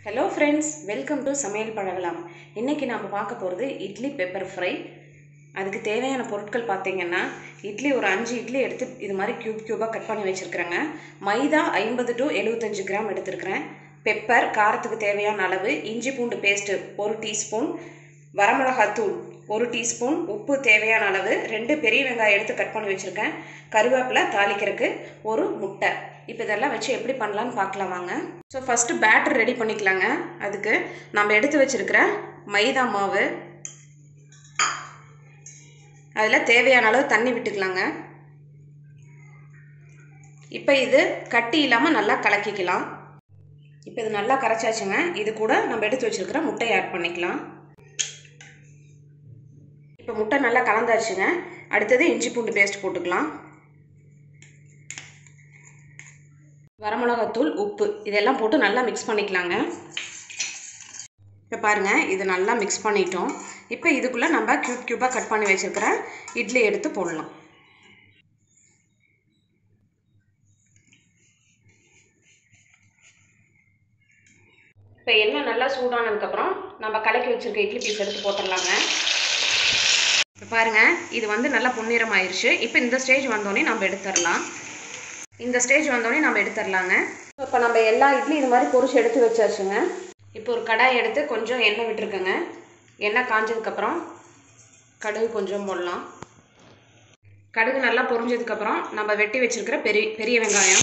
hello friends welcome to சமையல் பழகலாம் இன்றைக்கி நாம் பார்க்க போகிறது இட்லி பெப்பர் ஃப்ரை அதுக்கு தேவையான பொருட்கள் பார்த்தீங்கன்னா இட்லி ஒரு அஞ்சு இட்லி எடுத்து இது மாதிரி க்யூப் க்யூபாக கட் பண்ணி வச்சுருக்கிறேங்க மைதா ஐம்பது டு எழுபத்தஞ்சு கிராம் எடுத்துருக்கிறேன் பெப்பர் காரத்துக்கு தேவையான அளவு இஞ்சி பூண்டு பேஸ்ட்டு ஒரு டீஸ்பூன் வரமிளகாத்தூள் ஒரு டீஸ்பூன் உப்பு தேவையான அளவு ரெண்டு பெரிய வெங்காயம் எடுத்து கட் பண்ணி வச்சுருக்கேன் கருவேப்பிலை தாளிக்கிறதுக்கு ஒரு முட்டை இப்போ இதெல்லாம் வச்சு எப்படி பண்ணலான்னு பார்க்கலாம் வாங்க ஸோ ஃபஸ்ட்டு பேட்டர் ரெடி பண்ணிக்கலாங்க அதுக்கு நம்ம எடுத்து வச்சுருக்கிற மைதா மாவு அதில் தேவையான அளவு தண்ணி விட்டுக்கலாங்க இப்போ இது கட்டி இல்லாமல் நல்லா கலக்கிக்கலாம் இப்போ இது நல்லா கரைச்சாச்சுங்க இது கூட நம்ம எடுத்து வச்சுருக்கிற முட்டையை ஆட் பண்ணிக்கலாம் இப்போ முட்டை நல்லா கலந்தாச்சுங்க அடுத்தது இஞ்சி பூண்டு பேஸ்ட் போட்டுக்கலாம் வரமிளகாத்தூள் உப்பு இதெல்லாம் போட்டு நல்லா மிக்ஸ் பண்ணிக்கலாங்க இப்போ பாருங்கள் இது நல்லா மிக்ஸ் பண்ணிட்டோம் இப்போ இதுக்குள்ளே நம்ம க்யூப் க்யூபாக கட் பண்ணி வச்சுருக்கிற இட்லி எடுத்து போடலாம் இப்போ எண்ணெய் நல்லா சூடானதுக்கப்புறம் நம்ம கலக்கி வச்சுருக்க இட்லி பீஸ் எடுத்து போட்டுடலாங்க இப்போ பாருங்கள் இது வந்து நல்லா பொன்னிறம் ஆயிடுச்சு இப்போ இந்த ஸ்டேஜ் வந்தோடனே நம்ம எடுத்துடலாம் இந்த ஸ்டேஜ் வந்தோடனே நம்ம எடுத்துடலாங்க இப்போ நம்ம எல்லா இட்லி இது மாதிரி பொரிச்சு எடுத்து வச்சாச்சுங்க இப்போ ஒரு கடாய் எடுத்து கொஞ்சம் எண்ணெய் விட்டுருக்கேங்க எண்ணெய் காஞ்சதுக்கப்புறம் கடுகு கொஞ்சம் போடலாம் கடுகு நல்லா பொரிஞ்சதுக்கப்புறம் நம்ம வெட்டி வச்சுருக்கிற பெரிய பெரிய வெங்காயம்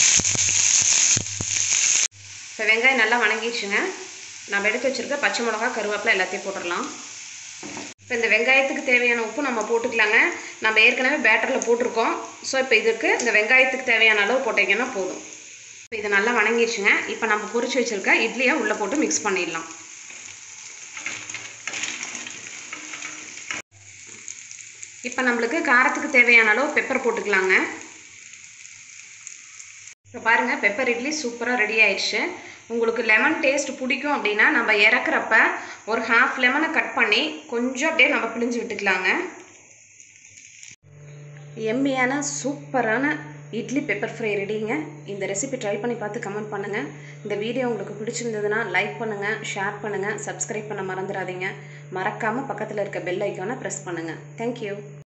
இப்போ வெங்காயம் நல்லா வணங்கிடுச்சுங்க நம்ம எடுத்து வச்சுருக்க பச்சை மிளகா கருவேப்பிலை எல்லாத்தையும் போட்டுடலாம் இப்போ இந்த வெங்காயத்துக்கு தேவையான உப்பு நம்ம போட்டுக்கலாங்க நம்ம ஏற்கனவே பேட்டரில் போட்டிருக்கோம் ஸோ இப்போ இதுக்கு இந்த வெங்காயத்துக்கு தேவையான அளவு போட்டிங்கன்னா போதும் இப்போ இது நல்லா வணங்கிடுச்சுங்க இப்போ நம்ம பொரிச்சு வச்சுருக்க இட்லியை உள்ளே போட்டு மிக்ஸ் பண்ணிடலாம் இப்போ நம்மளுக்கு காரத்துக்கு தேவையான அளவு பெப்பர் போட்டுக்கலாங்க இப்போ பாருங்கள் பெப்பர் இட்லி சூப்பராக ரெடி ஆயிடுச்சு உங்களுக்கு லெமன் டேஸ்ட் பிடிக்கும் அப்படின்னா நம்ம இறக்குறப்ப ஒரு ஹாஃப் லெமனை கட் பண்ணி கொஞ்சம் அப்படியே நம்ம பிழிஞ்சு விட்டுக்கலாங்க எம்மியான சூப்பரான இட்லி பெப்பர் ஃப்ரை ரெடிங்க இந்த ரெசிபி ட்ரை பண்ணி பார்த்து கமெண்ட் பண்ணுங்கள் இந்த வீடியோ உங்களுக்கு பிடிச்சிருந்ததுன்னா லைக் பண்ணுங்கள் ஷேர் பண்ணுங்கள் சப்ஸ்கிரைப் பண்ண மறந்துடாதீங்க மறக்காமல் பக்கத்தில் இருக்க பெல் ஐக்கானை ப்ரெஸ் பண்ணுங்கள் தேங்க்யூ